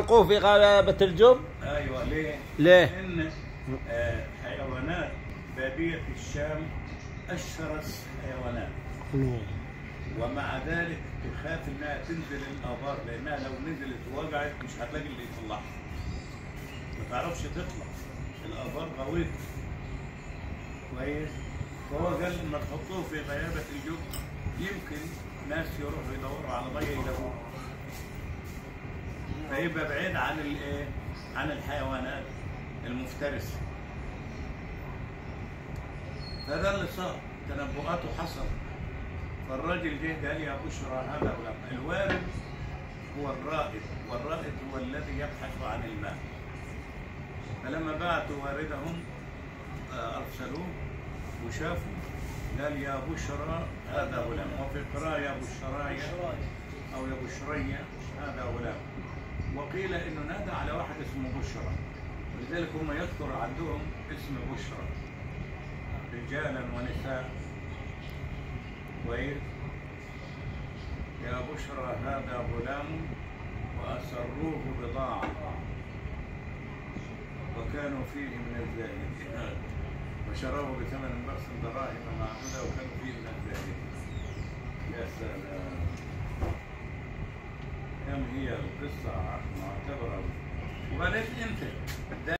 القوه في غابة الجب ايوه ليه؟ ليه؟ لان آه، حيوانات باديه الشام اشرس حيوانات ومع ذلك تخاف انها تنزل الابار لانها لو نزلت ووجعت مش هتلاقي اللي يطلعها ما تعرفش تطلع الابار غويطه كويس فهو قال لما تحطوه في غيابه الجب يمكن ناس يروحوا يدوروا على ميه يلاقوه فيبقى بعيد عن الايه؟ عن الحيوانات المفترسه فده اللي صار تنبؤاته حصل فالراجل جه قال يا بشرى هذا غلام الوارد هو الرائد والرائد هو الذي يبحث عن الماء فلما بعثوا واردهم آه، ارسلوه وشافوا قال يا بشرى هذا غلام وفي قراءة يا بشرايا أو يا بشرية هذا غلام وقيل إنه نادى على واحد اسمه بشرى ولذلك هم يذكر عندهم اسم بشرى رجالا ونساء كويس يا بشرى هذا غلام وأسروه بضاعة وكانوا فيه من الزاهدين وشروه بثمن بخس دراهم معدودة وكانوا فيه من الزاهدين يا سلام كم هي القصة معتبرة وبعدين انت